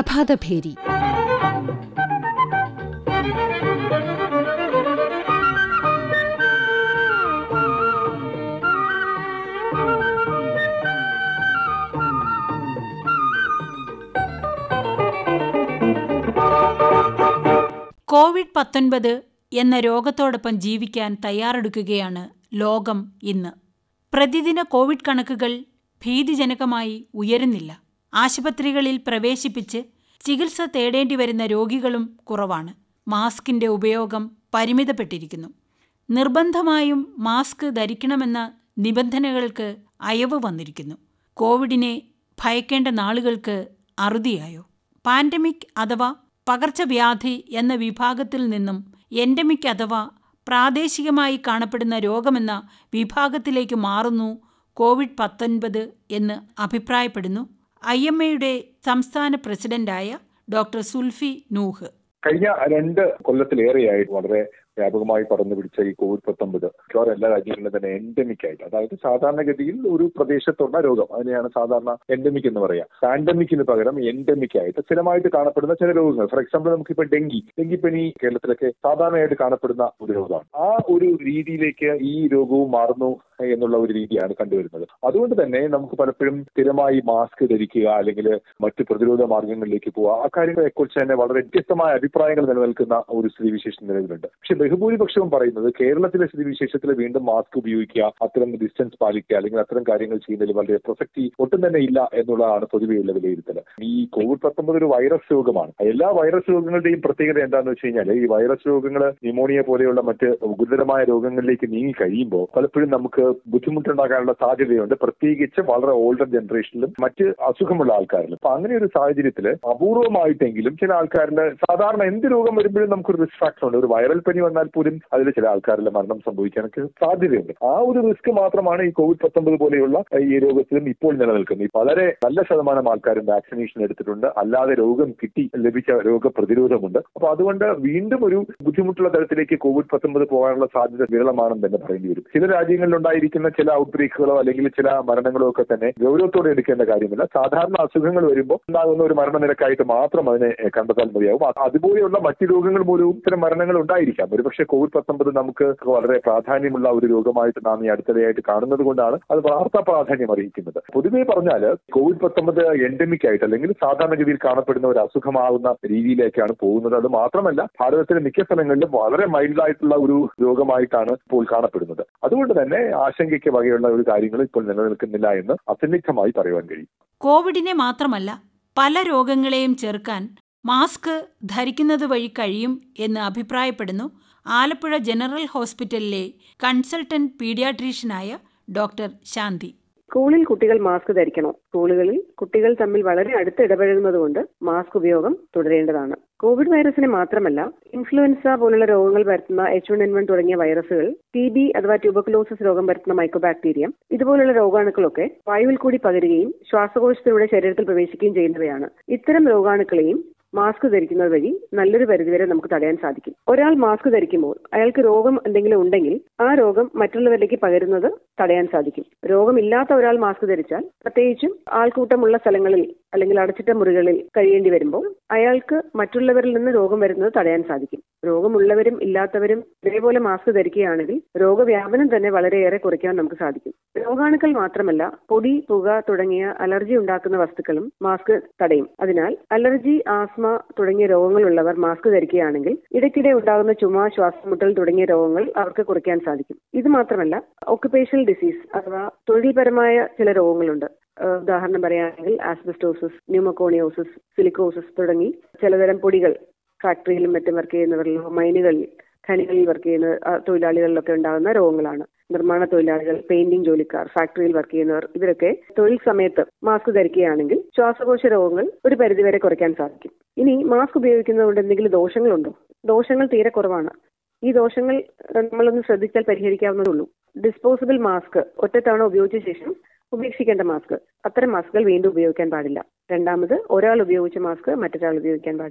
പ്രഭാതഭേരി Covid പത്തൊൻപത് എന്ന രോഗത്തോടൊപ്പം ജീവിക്കാൻ തയ്യാറെടുക്കുകയാണ് ലോകം ഇന്ന് പ്രതിദിന കോവിഡ് കണക്കുകൾ ഭീതിജനകമായി ഉയരുന്നില്ല ആശുപത്രികളിൽ പ്രവേശിപ്പിച്ച് ചികിത്സ തേടേണ്ടി വരുന്ന രോഗികളും കുറവാണ് മാസ്കിന്റെ ഉപയോഗം പരിമിതപ്പെട്ടിരിക്കുന്നു നിർബന്ധമായും മാസ്ക് ധരിക്കണമെന്ന നിബന്ധനകൾക്ക് അയവ് വന്നിരിക്കുന്നു കോവിഡിനെ ഭയക്കേണ്ട നാളുകൾക്ക് അറുതിയായോ പാൻഡമിക് അഥവാ പകർച്ചവ്യാധി എന്ന വിഭാഗത്തിൽ നിന്നും എൻഡമിക് അഥവാ പ്രാദേശികമായി കാണപ്പെടുന്ന രോഗമെന്ന വിഭാഗത്തിലേക്ക് മാറുന്നു കോവിഡ് പത്തൊൻപത് എന്ന് അഭിപ്രായപ്പെടുന്നു ഐ എം എയുടെ സംസ്ഥാന പ്രസിഡന്റായ ഡോക്ടർ സുൽഫി നൂഹ് കഴിഞ്ഞ രണ്ട് കൊല്ലത്തിലേറെയായിട്ട് വളരെ വ്യാപകമായി പടർന്നു പിടിച്ച ഈ കോവിഡ് പത്തൊമ്പത് മിക്കവാറും എല്ലാ രാജ്യങ്ങളിലും തന്നെ എൻഡമിക് ആയിട്ട് അതായത് സാധാരണഗതിയിൽ ഒരു പ്രദേശത്തുള്ള രോഗം അതിനെയാണ് സാധാരണ എൻഡമിക് എന്ന് പറയാം പാൻഡമിക്കിന് പകരം എൻഡമിക് ആയിട്ട് സ്ഥിരമായിട്ട് കാണപ്പെടുന്ന ചില രോഗങ്ങൾ ഫോർ എക്സാമ്പിൾ നമുക്കിപ്പോൾ ഡെങ്കി ഡെങ്കിപ്പനി കേരളത്തിലൊക്കെ സാധാരണയായിട്ട് കാണപ്പെടുന്ന ഒരു രോഗമാണ് ആ ഒരു രീതിയിലേക്ക് ഈ രോഗവും മാറുന്നു എന്നുള്ള ഒരു രീതിയാണ് കണ്ടുവരുന്നത് അതുകൊണ്ട് തന്നെ നമുക്ക് പലപ്പോഴും സ്ഥിരമായി മാസ്ക് ധരിക്കുക അല്ലെങ്കിൽ മറ്റ് പ്രതിരോധ മാർഗങ്ങളിലേക്ക് പോവുക ആ കാര്യങ്ങളെക്കുറിച്ച് തന്നെ വളരെ വ്യത്യസ്തമായ അഭിപ്രായങ്ങൾ നിലനിൽക്കുന്ന ഒരു സ്ഥിതിവിശേഷം നിലവിലുണ്ട് പക്ഷെ ബഹുഭൂരിപക്ഷവും പറയുന്നത് കേരളത്തിലെ സ്ഥിതിവിശേഷത്തിൽ വീണ്ടും മാസ്ക് ഉപയോഗിക്കുക അത്തരം ഡിസ്റ്റൻസ് പാലിക്കുക അല്ലെങ്കിൽ അത്തരം കാര്യങ്ങൾ ചെയ്യുന്നതിൽ വളരെ പ്രസക്തി ഒട്ടും തന്നെ ഇല്ല എന്നുള്ളതാണ് പൊതുവെയുള്ള വിലയിരുത്തൽ ഈ കോവിഡ് പത്തൊമ്പത് ഒരു വൈറസ് രോഗമാണ് എല്ലാ വൈറസ് രോഗങ്ങളുടെയും പ്രത്യേകത എന്താണെന്ന് വെച്ച് കഴിഞ്ഞാൽ ഈ വൈറസ് രോഗങ്ങൾ ന്യൂമോണിയ പോലെയുള്ള മറ്റ് ഗുരുതരമായ രോഗങ്ങളിലേക്ക് നീങ്ങി കഴിയുമ്പോൾ പലപ്പോഴും നമുക്ക് ബുദ്ധിമുട്ടുണ്ടാകാനുള്ള സാധ്യതയുണ്ട് പ്രത്യേകിച്ച് വളരെ ഓൾഡർ ജനറേഷനിലും മറ്റ് അസുഖമുള്ള ആൾക്കാരിലും അപ്പൊ അങ്ങനെ ഒരു സാഹചര്യത്തിൽ അപൂർവമായിട്ടെങ്കിലും ചില ആൾക്കാരിൽ സാധാരണ എന്ത് രോഗം വരുമ്പോഴും നമുക്കൊരു റിസ്ക് ഫാക്ടർ ഉണ്ട് ഒരു വൈറൽ പനി വന്നാൽ പോലും അതിൽ ചില ആൾക്കാരിലെ മരണം സംഭവിക്കാനൊക്കെ സാധ്യതയുണ്ട് ആ ഒരു റിസ്ക് മാത്രമാണ് ഈ കോവിഡ് പത്തൊമ്പത് പോലെയുള്ള ഈ രോഗത്തിലും ഇപ്പോൾ നിലനിൽക്കുന്നത് വളരെ നല്ല ശതമാനം ആൾക്കാരും വാക്സിനേഷൻ എടുത്തിട്ടുണ്ട് അല്ലാതെ രോഗം കിട്ടി ലഭിച്ച രോഗപ്രതിരോധമുണ്ട് അപ്പൊ അതുകൊണ്ട് വീണ്ടും ഒരു ബുദ്ധിമുട്ടുള്ള തരത്തിലേക്ക് കോവിഡ് പത്തൊമ്പത് പോകാനുള്ള സാധ്യത വിരളമാണെന്ന് തന്നെ പറയേണ്ടി വരും ചില രാജ്യങ്ങളിൽ ഉണ്ടായിരിക്കുന്ന ചില ഔട്ട്ബ്രേക്കുകളോ അല്ലെങ്കിൽ ചില മരണങ്ങളോ ഒക്കെ തന്നെ ഗൗരവത്തോടെ എടുക്കേണ്ട കാര്യമില്ല സാധാരണ അസുഖങ്ങൾ വരുമ്പോൾ ഉണ്ടാകുന്ന ഒരു മരണനിരക്കായിട്ട് മാത്രം അതിനെ കണ്ടെത്താൻ മതിയാവും അതുപോലെയുള്ള മറ്റു രോഗങ്ങൾ മൂലവും ഇത്തരം മരണങ്ങൾ ഉണ്ടായിരിക്കാം ഒരുപക്ഷെ കോവിഡ് പത്തൊമ്പത് നമുക്ക് വളരെ പ്രാധാന്യമുള്ള ഒരു രോഗമായിട്ട് നാം ഈ അടുത്തിടെയായിട്ട് കാണുന്നത് കൊണ്ടാണ് അത് വാർത്താ പ്രാധാന്യം അറിയിക്കുന്നത് പൊതുവെ പറഞ്ഞാൽ കോവിഡ് പത്തൊമ്പത് എൻഡമിക് ആയിട്ട് അല്ലെങ്കിൽ സാധാരണഗതിയിൽ കാണപ്പെടുന്ന ഒരു അസുഖമാവുന്ന രീതിയിലേക്കാണ് പോകുന്നത് അത് മാത്രമല്ല ഭാരതത്തിലെ മിക്ക സ്ഥലങ്ങളിലും വളരെ മൈൽഡായിട്ടുള്ള ഒരു രോഗമായിട്ടാണ് ഇപ്പോൾ കാണപ്പെടുന്നത് അതുകൊണ്ട് തന്നെ ആശങ്കയ്ക്ക് വകയുള്ള ഒരു കാര്യങ്ങൾ ഇപ്പോൾ നിലനിൽക്കുന്നില്ല എന്ന് അസന്നിഗ്ധമായി പറയുവാൻ കഴിയും കോവിഡിനെ മാത്രമല്ല പല രോഗങ്ങളെയും ചെറുക്കാൻ മാസ്ക് ധരിക്കുന്നത് വഴി കഴിയും എന്ന് അഭിപ്രായപ്പെടുന്നു ആലപ്പുഴ ജനറൽ ഹോസ്പിറ്റലിലെ കൺസൾട്ടന്റ് പീഡിയാട്രീഷ്യനായ ഡോക്ടർ ശാന്തി സ്കൂളിൽ കുട്ടികൾ മാസ്ക് ധരിക്കണോ സ്കൂളുകളിൽ കുട്ടികൾ തമ്മിൽ വളരെ അടുത്ത് ഇടപഴകുന്നതുകൊണ്ട് മാസ്ക് ഉപയോഗം തുടരേണ്ടതാണ് കോവിഡ് വൈറസിനെ മാത്രമല്ല ഇൻഫ്ലുവൻസ പോലുള്ള രോഗങ്ങൾ പരത്തുന്ന എച്ച് വൺ എൻ വൺ തുടങ്ങിയ വൈറസുകൾ ടി ബി അഥവാ ട്യൂബക്ലോസിസ് രോഗം പരത്തുന്ന മൈക്രോബാക്ടീരിയം ഇതുപോലുള്ള രോഗാണുക്കളൊക്കെ വായുവിൽ കൂടി പകരുകയും ശ്വാസകോശത്തിലൂടെ ശരീരത്തിൽ പ്രവേശിക്കുകയും ചെയ്യുന്നവയാണ് ഇത്തരം രോഗാണുക്കളെയും മാസ്ക് ധരിക്കുന്നത് വഴി നല്ലൊരു പരിധിവരെ നമുക്ക് തടയാൻ സാധിക്കും ഒരാൾ മാസ്ക് ധരിക്കുമ്പോൾ അയാൾക്ക് രോഗം എന്തെങ്കിലും ഉണ്ടെങ്കിൽ ആ രോഗം മറ്റുള്ളവരിലേക്ക് പകരുന്നത് തടയാൻ സാധിക്കും രോഗമില്ലാത്ത ഒരാൾ മാസ്ക് ധരിച്ചാൽ പ്രത്യേകിച്ചും ആൾക്കൂട്ടമുള്ള സ്ഥലങ്ങളിൽ അല്ലെങ്കിൽ അടച്ചിട്ട മുറികളിൽ കഴിയേണ്ടി വരുമ്പോൾ അയാൾക്ക് മറ്റുള്ളവരിൽ നിന്ന് രോഗം വരുന്നത് തടയാൻ സാധിക്കും രോഗമുള്ളവരും ഇല്ലാത്തവരും ഇതേപോലെ മാസ്ക് ധരിക്കുകയാണെങ്കിൽ രോഗവ്യാപനം തന്നെ വളരെയേറെ കുറയ്ക്കാൻ നമുക്ക് സാധിക്കും രോഗാണുക്കൾ മാത്രമല്ല പൊടി പുക തുടങ്ങിയ അലർജി ഉണ്ടാക്കുന്ന വസ്തുക്കളും മാസ്ക് തടയും അതിനാൽ അലർജി ആസ്മ തുടങ്ങിയ രോഗങ്ങളുള്ളവർ മാസ്ക് ധരിക്കുകയാണെങ്കിൽ ഇടയ്ക്കിടെ ഉണ്ടാകുന്ന ചുമ ശ്വാസമുട്ടൽ തുടങ്ങിയ രോഗങ്ങൾ അവർക്ക് കുറയ്ക്കാൻ സാധിക്കും ഇത് മാത്രമല്ല ഓക്കുപേഷണൽ ഡിസീസ് അഥവാ തൊഴിൽപരമായ ചില രോഗങ്ങളുണ്ട് ഉദാഹരണം പറയുകയാണെങ്കിൽ ആസ്ബസ്റ്റോസിസ് ന്യൂമോകോണിയോസിസ് സിലിക്കോസിസ് തുടങ്ങി ചിലതരം പൊടികൾ ഫാക്ടറിയിലും മറ്റും വർക്ക് ചെയ്യുന്നവരിലോ മൈനുകളിൽ ഖനികളിൽ വർക്ക് ചെയ്യുന്ന തൊഴിലാളികളിലൊക്കെ ഉണ്ടാകുന്ന രോഗങ്ങളാണ് നിർമ്മാണ തൊഴിലാളികൾ പെയിന്റിംഗ് ജോലിക്കാർ ഫാക്ടറിയിൽ വർക്ക് ചെയ്യുന്നവർ ഇവരൊക്കെ തൊഴിൽ സമയത്ത് മാസ്ക് ധരിക്കുകയാണെങ്കിൽ ശ്വാസകോശ രോഗങ്ങൾ ഒരു പരിധിവരെ കുറയ്ക്കാൻ സാധിക്കും ഇനി മാസ്ക് ഉപയോഗിക്കുന്നത് കൊണ്ട് എന്തെങ്കിലും ദോഷങ്ങളുണ്ടോ ദോഷങ്ങൾ തീരെ കുറവാണ് ഈ ദോഷങ്ങൾ നമ്മളൊന്ന് ശ്രദ്ധിച്ചാൽ പരിഹരിക്കാവുന്നതേ ഉള്ളൂ ഡിസ്പോസിബിൾ മാസ്ക് ഒറ്റത്തവണ ഉപയോഗിച്ച ശേഷം ഉപേക്ഷിക്കേണ്ട മാസ്ക് അത്തരം മാസ്കുകൾ വീണ്ടും ഉപയോഗിക്കാൻ പാടില്ല രണ്ടാമത് ഒരാൾ ഉപയോഗിച്ച മാസ്ക് മറ്റൊരാൾ ഉപയോഗിക്കാൻ പാടില്ല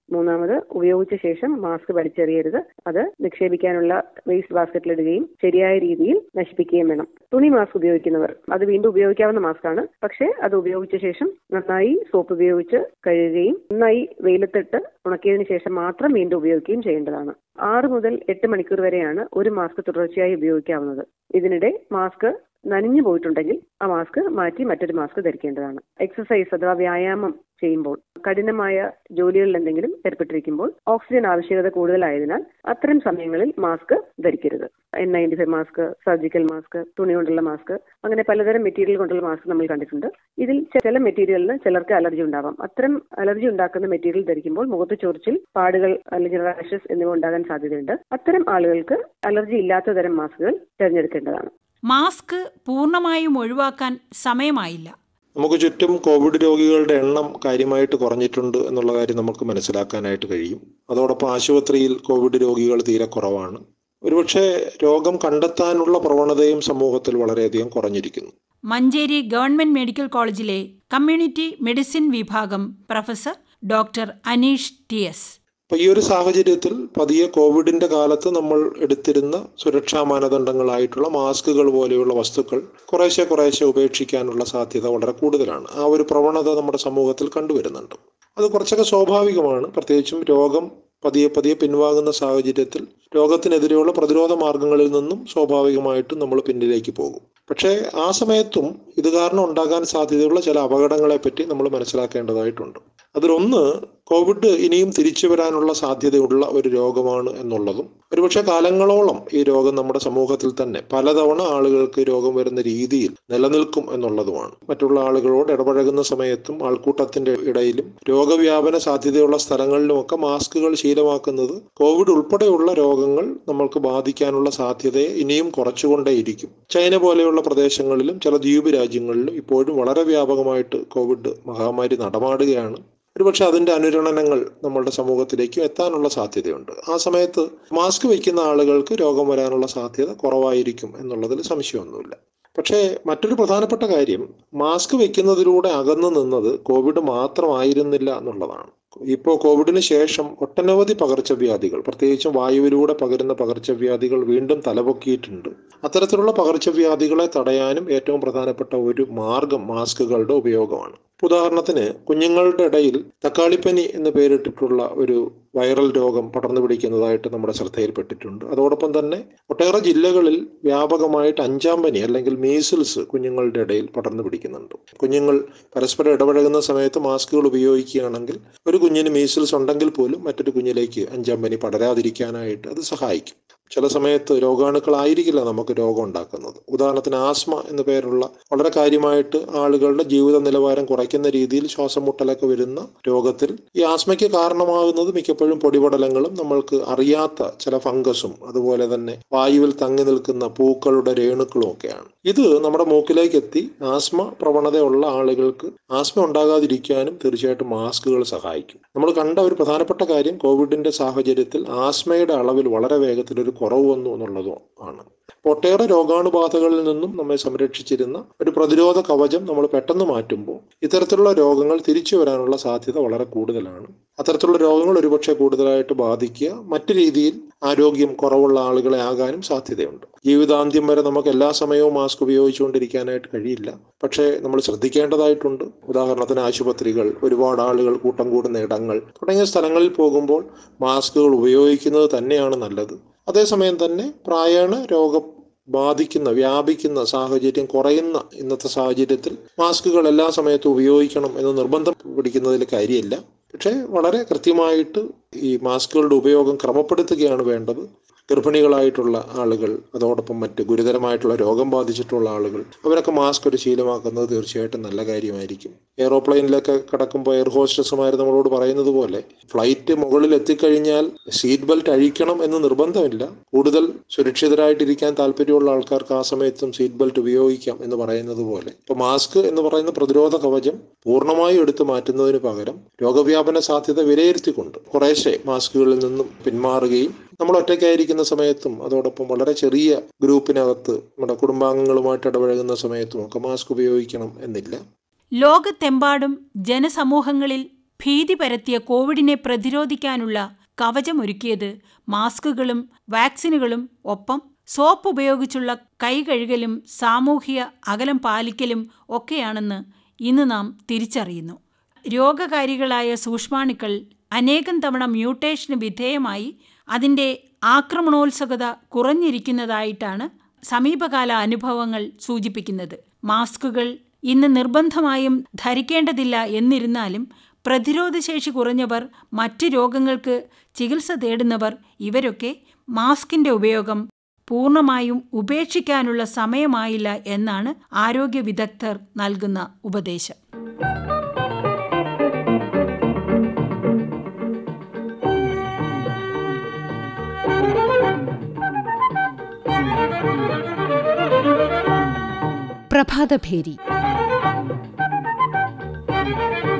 മൂന്നാമത് ഉപയോഗിച്ച ശേഷം മാസ്ക് വലിച്ചെറിയരുത് അത് നിക്ഷേപിക്കാനുള്ള വേസ്റ്റ് ബാസ്ക്കറ്റിലിടുകയും ശരിയായ രീതിയിൽ നശിപ്പിക്കുകയും വേണം തുണി മാസ്ക് ഉപയോഗിക്കുന്നവർ അത് വീണ്ടും ഉപയോഗിക്കാവുന്ന മാസ്കാണ് പക്ഷേ അത് ഉപയോഗിച്ച ശേഷം നന്നായി സോപ്പ് ഉപയോഗിച്ച് കഴുകുകയും നന്നായി വെയിലത്തിട്ട് ഉണക്കിയതിനു ശേഷം മാത്രം വീണ്ടും ഉപയോഗിക്കുകയും ചെയ്യേണ്ടതാണ് ആറ് മുതൽ എട്ട് മണിക്കൂർ വരെയാണ് ഒരു മാസ്ക് തുടർച്ചയായി ഉപയോഗിക്കാവുന്നത് ഇതിനിടെ മാസ്ക് നനഞ്ഞു പോയിട്ടുണ്ടെങ്കിൽ ആ മാസ്ക് മാറ്റി മറ്റൊരു മാസ്ക് ധരിക്കേണ്ടതാണ് എക്സസൈസ് അഥവാ വ്യായാമം ചെയ്യുമ്പോൾ കഠിനമായ ജോലികളിൽ എന്തെങ്കിലും ഏർപ്പെട്ടിരിക്കുമ്പോൾ ഓക്സിജൻ ആവശ്യകത കൂടുതലായതിനാൽ അത്തരം സമയങ്ങളിൽ മാസ്ക് ധരിക്കരുത് N ninety five mask surgical mask തുണി കൊണ്ടുള്ള മാസ്ക് അങ്ങനെ പലതരം മെറ്റീരിയൽ കൊണ്ടുള്ള മാസ്ക് നമ്മൾ കണ്ടിട്ടുണ്ട് ഇതിൽ ചില മെറ്റീരിയലിന് ചിലർക്ക് അലർജി ഉണ്ടാവാം അത്തരം അലർജി ഉണ്ടാക്കുന്ന മെറ്റീരിയൽ ധരിക്കുമ്പോൾ മുഖത്ത് ചൊറിച്ചിൽ പാടുകൾ അല്ലെങ്കിൽ റാഷസ് എന്നിവ ഉണ്ടാകാൻ സാധ്യതയുണ്ട് അത്തരം ആളുകൾക്ക് അലർജി ഇല്ലാത്ത തരം മാസ്കുകൾ തിരഞ്ഞെടുക്കേണ്ടതാണ് മാസ്ക് പൂർണ്ണമായും ഒഴിവാക്കാൻ സമയമായില്ല നമുക്ക് ചുറ്റും കോവിഡ് രോഗികളുടെ എണ്ണം കാര്യമായിട്ട് കുറഞ്ഞിട്ടുണ്ട് എന്നുള്ള കാര്യം നമുക്ക് മനസ്സിലാക്കാനായിട്ട് കഴിയും അതോടൊപ്പം ആശുപത്രിയിൽ കോവിഡ് രോഗികൾ തീരെ കുറവാണ് ഒരുപക്ഷെ രോഗം കണ്ടെത്താനുള്ള പ്രവണതയും സമൂഹത്തിൽ വളരെയധികം കുറഞ്ഞിരിക്കുന്നു മഞ്ചേരി ഗവൺമെന്റ് മെഡിക്കൽ കോളേജിലെ കമ്മ്യൂണിറ്റി മെഡിസിൻ വിഭാഗം professor doctor Aneesh T S അപ്പൊ ഈ ഒരു സാഹചര്യത്തിൽ പതിയെ കോവിഡിന്റെ കാലത്ത് നമ്മൾ എടുത്തിരുന്ന സുരക്ഷാ മാനദണ്ഡങ്ങളായിട്ടുള്ള മാസ്കുകൾ പോലെയുള്ള വസ്തുക്കൾ കുറേശ്ശെ കുറേശ്ശെ ഉപേക്ഷിക്കാനുള്ള സാധ്യത വളരെ കൂടുതലാണ് ആ ഒരു പ്രവണത നമ്മുടെ സമൂഹത്തിൽ കണ്ടുവരുന്നുണ്ട് അത് കുറച്ചൊക്കെ സ്വാഭാവികമാണ് പ്രത്യേകിച്ചും രോഗം പതിയെ പതിയെ പിൻവാങ്ങുന്ന സാഹചര്യത്തിൽ രോഗത്തിനെതിരെയുള്ള പ്രതിരോധ മാർഗങ്ങളിൽ നിന്നും സ്വാഭാവികമായിട്ടും നമ്മൾ പിന്നിലേക്ക് പോകും പക്ഷേ ആ സമയത്തും ഇത് കാരണം ഉണ്ടാകാൻ സാധ്യതയുള്ള ചില അപകടങ്ങളെ പറ്റി നമ്മൾ മനസ്സിലാക്കേണ്ടതായിട്ടുണ്ട് അതിലൊന്ന് കോവിഡ് ഇനിയും തിരിച്ചു വരാനുള്ള സാധ്യതയുള്ള ഒരു രോഗമാണ് എന്നുള്ളതും ഒരുപക്ഷെ കാലങ്ങളോളം ഈ രോഗം നമ്മുടെ സമൂഹത്തിൽ തന്നെ പലതവണ ആളുകൾക്ക് രോഗം വരുന്ന രീതിയിൽ നിലനിൽക്കും എന്നുള്ളതുമാണ് മറ്റുള്ള ആളുകളോട് ഇടപഴകുന്ന സമയത്തും ആൾക്കൂട്ടത്തിന്റെ ഇടയിലും രോഗവ്യാപന സാധ്യതയുള്ള സ്ഥലങ്ങളിലുമൊക്കെ മാസ്കുകൾ ശീലമാക്കുന്നത് കോവിഡ് ഉൾപ്പെടെയുള്ള രോഗങ്ങൾ നമ്മൾക്ക് ബാധിക്കാനുള്ള സാധ്യതയെ ഇനിയും കുറച്ചുകൊണ്ടേയിരിക്കും ചൈന പോലെയുള്ള പ്രദേശങ്ങളിലും ചില ദ്വീപ് രാജ്യങ്ങളിലും ഇപ്പോഴും വളരെ വ്യാപകമായിട്ട് കോവിഡ് മഹാമാരി നടമാടുകയാണ് ഒരുപക്ഷെ അതിന്റെ അനുരണനങ്ങൾ നമ്മളുടെ സമൂഹത്തിലേക്കും എത്താനുള്ള സാധ്യതയുണ്ട് ആ സമയത്ത് മാസ്ക് വയ്ക്കുന്ന ആളുകൾക്ക് രോഗം വരാനുള്ള സാധ്യത കുറവായിരിക്കും എന്നുള്ളതിൽ സംശയമൊന്നുമില്ല പക്ഷേ മറ്റൊരു പ്രധാനപ്പെട്ട കാര്യം മാസ്ക് വയ്ക്കുന്നതിലൂടെ അകന്നു നിന്നത് കോവിഡ് മാത്രമായിരുന്നില്ല എന്നുള്ളതാണ് ഇപ്പോൾ കോവിഡിന് ശേഷം ഒട്ടനവധി പകർച്ചവ്യാധികൾ പ്രത്യേകിച്ചും വായുവിലൂടെ പകരുന്ന പകർച്ചവ്യാധികൾ വീണ്ടും തലപൊക്കിയിട്ടുണ്ട് അത്തരത്തിലുള്ള പകർച്ചവ്യാധികളെ തടയാനും ഏറ്റവും പ്രധാനപ്പെട്ട ഒരു മാർഗം മാസ്കുകളുടെ ഉപയോഗമാണ് ഉദാഹരണത്തിന് കുഞ്ഞുങ്ങളുടെ ഇടയിൽ തക്കാളിപ്പനി എന്ന് പേരിട്ടിട്ടുള്ള ഒരു വൈറൽ രോഗം പടർന്നു പിടിക്കുന്നതായിട്ട് നമ്മുടെ ശ്രദ്ധയിൽപ്പെട്ടിട്ടുണ്ട് അതോടൊപ്പം തന്നെ ഒട്ടേറെ ജില്ലകളിൽ വ്യാപകമായിട്ട് അഞ്ചാം പനി അല്ലെങ്കിൽ മീസിൽസ് കുഞ്ഞുങ്ങളുടെ ഇടയിൽ പടർന്നു പിടിക്കുന്നുണ്ട് കുഞ്ഞുങ്ങൾ പരസ്പരം ഇടപഴകുന്ന സമയത്ത് മാസ്കുകൾ ഉപയോഗിക്കുകയാണെങ്കിൽ ഒരു കുഞ്ഞിന് മീസിൽസ് ഉണ്ടെങ്കിൽ പോലും മറ്റൊരു കുഞ്ഞിലേക്ക് അഞ്ചാം പനി പടരാതിരിക്കാനായിട്ട് അത് സഹായിക്കും ചില സമയത്ത് രോഗാണുക്കളായിരിക്കില്ല നമുക്ക് രോഗം ഉണ്ടാക്കുന്നത് ഉദാഹരണത്തിന് ആസ്മ എന്ന പേരുള്ള വളരെ കാര്യമായിട്ട് ആളുകളുടെ ജീവിത നിലവാരം കുറയ്ക്കുന്ന രീതിയിൽ ശ്വാസം മുട്ടലൊക്കെ വരുന്ന രോഗത്തിൽ ഈ ആസ്മയ്ക്ക് കാരണമാകുന്നത് മിക്കപ്പോഴും പൊടിപടലങ്ങളും നമ്മൾക്ക് അറിയാത്ത ചില ഫംഗസും അതുപോലെ തന്നെ വായുവിൽ തങ്ങി നിൽക്കുന്ന പൂക്കളുടെ രേണുക്കളും ഒക്കെയാണ് ഇത് നമ്മുടെ മൂക്കിലേക്ക് എത്തി ആസ്മ പ്രവണതയുള്ള ആളുകൾക്ക് ആസ്മ ഉണ്ടാകാതിരിക്കാനും തീർച്ചയായിട്ടും മാസ്കുകൾ സഹായിക്കും നമ്മൾ കണ്ട ഒരു പ്രധാനപ്പെട്ട കാര്യം കോവിഡിന്റെ സാഹചര്യത്തിൽ ആസ്മയുടെ അളവിൽ വളരെ വേഗത്തിൽ ഒരു കുറവ് വന്നു എന്നുള്ളതും ആണ് ഒട്ടേറെ രോഗാണുബാധകളിൽ നിന്നും നമ്മെ സംരക്ഷിച്ചിരുന്ന ഒരു പ്രതിരോധ കവചം നമ്മൾ പെട്ടെന്ന് മാറ്റുമ്പോൾ ഇത്തരത്തിലുള്ള രോഗങ്ങൾ തിരിച്ചു വരാനുള്ള സാധ്യത വളരെ കൂടുതലാണ് അത്തരത്തിലുള്ള രോഗങ്ങൾ ഒരുപക്ഷെ കൂടുതലായിട്ട് ബാധിക്കുക മറ്റു രീതിയിൽ ആരോഗ്യം കുറവുള്ള ആളുകളെ ആകാനും സാധ്യതയുണ്ട് ജീവിതാന്ത്യം വരെ നമുക്ക് എല്ലാ സമയവും മാസ്ക് ഉപയോഗിച്ചുകൊണ്ടിരിക്കാനായിട്ട് കഴിയില്ല പക്ഷേ നമ്മൾ ശ്രദ്ധിക്കേണ്ടതായിട്ടുണ്ട് ഉദാഹരണത്തിന് ആശുപത്രികൾ ഒരുപാട് ആളുകൾ കൂട്ടം കൂടുന്ന ഇടങ്ങൾ തുടങ്ങിയ സ്ഥലങ്ങളിൽ പോകുമ്പോൾ മാസ്കുകൾ ഉപയോഗിക്കുന്നത് തന്നെയാണ് നല്ലത് അതേസമയം തന്നെ പ്രായണ രോഗം ബാധിക്കുന്ന വ്യാപിക്കുന്ന സാഹചര്യം കുറയുന്ന ഇന്നത്തെ സാഹചര്യത്തിൽ മാസ്കുകൾ എല്ലാ സമയത്തും ഉപയോഗിക്കണം എന്ന് നിർബന്ധം പിടിക്കുന്നതിൽ കാര്യമില്ല പക്ഷേ വളരെ കൃത്യമായിട്ട് ഈ മാസ്കുകളുടെ ഉപയോഗം ക്രമപ്പെടുത്തുകയാണ് വേണ്ടത് ഗർഭിണികളായിട്ടുള്ള ആളുകൾ അതോടൊപ്പം മറ്റ് ഗുരുതരമായിട്ടുള്ള രോഗം ബാധിച്ചിട്ടുള്ള ആളുകൾ അവരൊക്കെ മാസ്ക് ഒരു ശീലമാക്കുന്നത് തീർച്ചയായിട്ടും നല്ല കാര്യമായിരിക്കും എയറോപ്ലെയിനിലൊക്കെ കിടക്കുമ്പോൾ എയർ ഹോസ്റ്റസുമാർ നമ്മളോട് പറയുന്നത് പോലെ ഫ്ലൈറ്റ് മുകളിൽ എത്തിക്കഴിഞ്ഞാൽ സീറ്റ് ബെൽറ്റ് അഴിക്കണം എന്ന് നിർബന്ധമില്ല കൂടുതൽ സുരക്ഷിതരായിട്ടിരിക്കാൻ താല്പര്യമുള്ള ആൾക്കാർക്ക് ആ സമയത്തും സീറ്റ് ബെൽറ്റ് ഉപയോഗിക്കാം എന്ന് പറയുന്നത് പോലെ ഇപ്പൊ മാസ്ക് എന്ന് പറയുന്ന പ്രതിരോധ കവചം പൂർണ്ണമായും എടുത്തു മാറ്റുന്നതിന് പകരം രോഗവ്യാപന സാധ്യത വിലയിരുത്തിക്കൊണ്ട് കുറേശ്ശെ മാസ്കുകളിൽ നിന്നും പിന്മാറുകയും നമ്മൾ ഒറ്റയ്ക്കായിരിക്കുന്ന സമയത്തും അതോടൊപ്പം വളരെ ചെറിയ ഗ്രൂപ്പിനകത്ത് നമ്മുടെ കുടുംബാംഗങ്ങളുമായിട്ട് ഇടപഴകുന്ന സമയത്തും ഒക്കെ മാസ്ക് ഉപയോഗിക്കണം എന്നില്ല ലോകത്തെമ്പാടും ജനസമൂഹങ്ങളിൽ ഭീതി പരത്തിയ കോവിഡിനെ പ്രതിരോധിക്കാനുള്ള കവചമൊരുക്കിയത് മാസ്കുകളും വാക്സിനുകളും ഒപ്പം സോപ്പ് ഉപയോഗിച്ചുള്ള കൈ കഴുകലും സാമൂഹിക അകലം പാലിക്കലും ഒക്കെയാണെന്ന് ഇന്ന് നാം തിരിച്ചറിയുന്നു രോഗകാരികളായ സൂക്ഷ്മാണുക്കൾ അനേകം തവണ മ്യൂട്ടേഷന് വിധേയമായി അതിൻ്റെ ആക്രമണോത്സുകത കുറഞ്ഞിരിക്കുന്നതായിട്ടാണ് സമീപകാല അനുഭവങ്ങൾ സൂചിപ്പിക്കുന്നത് മാസ്കുകൾ ഇന്ന് നിർബന്ധമായും ധരിക്കേണ്ടതില്ല എന്നിരുന്നാലും പ്രതിരോധശേഷി കുറഞ്ഞവർ മറ്റ് രോഗങ്ങൾക്ക് ചികിത്സ തേടുന്നവർ ഇവരൊക്കെ മാസ്കിന്റെ ഉപയോഗം പൂർണ്ണമായും ഉപേക്ഷിക്കാനുള്ള സമയമായില്ല എന്നാണ് ആരോഗ്യ വിദഗ്ധർ നൽകുന്ന ഉപദേശം പ്രഭാതഭേരി